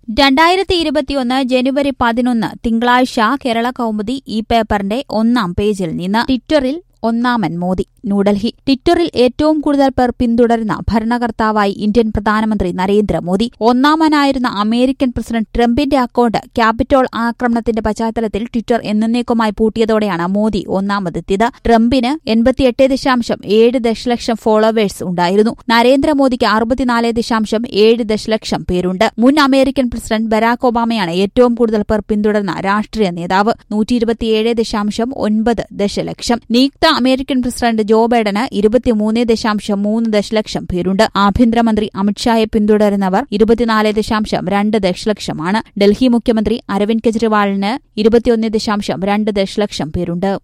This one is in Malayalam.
രണ്ടായിരത്തി ഇരുപത്തിയൊന്ന് ജനുവരി പതിനൊന്ന് തിങ്കളാഴ്ച കേരള കൗമുദി ഈ പേപ്പറിന്റെ ഒന്നാം പേജിൽ നിന്ന് ട്വിറ്ററിൽ ഒന്നാമൻ മോദി ന്യൂഡൽഹി ട്വിറ്ററിൽ ഏറ്റവും കൂടുതൽ പേർ പിന്തുടരുന്ന ഭരണകർത്താവായി ഇന്ത്യൻ പ്രധാനമന്ത്രി നരേന്ദ്രമോദി ഒന്നാമനായിരുന്ന അമേരിക്കൻ പ്രസിഡന്റ് ട്രംപിന്റെ അക്കൌണ്ട് ക്യാപിറ്റോൾ ആക്രമണത്തിന്റെ പശ്ചാത്തലത്തിൽ ട്വിറ്റർ എന്നേക്കുമായി പൂട്ടിയതോടെയാണ് മോദി ഒന്നാമതെത്തിയത് ട്രംപിന് എൺപത്തിയെട്ട് ദശാംശം ഏഴ് ദശലക്ഷം ഫോളോവേഴ്സ് ഉണ്ടായിരുന്നു നരേന്ദ്രമോദിക്ക് അറുപത്തിനാല് ദശാംശം ഏഴ് ദശലക്ഷം പേരുണ്ട് മുൻ അമേരിക്കൻ പ്രസിഡന്റ് ബരാക് ഒബാമയാണ് ഏറ്റവും കൂടുതൽ പേർ പിന്തുടർന്ന രാഷ്ട്രീയ നേതാവ് നൂറ്റി ഇരുപത്തിയേഴ് ദശാംശം ഒൻപത് ദശലക്ഷം നിയുക്ത അമേരിക്കൻ പ്രസിഡന്റ് ജോ ബൈഡന് ഇരുപത്തിമൂന്ന് ദശാംശം മൂന്ന് ദശലക്ഷം പേരുണ്ട് ആഭ്യന്തരമന്ത്രി അമിത്ഷായെ പിന്തുടരുന്നവർ ഇരുപത്തിനാല് ദശാംശം രണ്ട് ദശലക്ഷമാണ് ഡൽഹി മുഖ്യമന്ത്രി അരവിന്ദ് കെജ്രിവാളിന് ഇരുപത്തിയൊന്ന് ദശാംശം രണ്ട് ദശലക്ഷം പേരുണ്ട്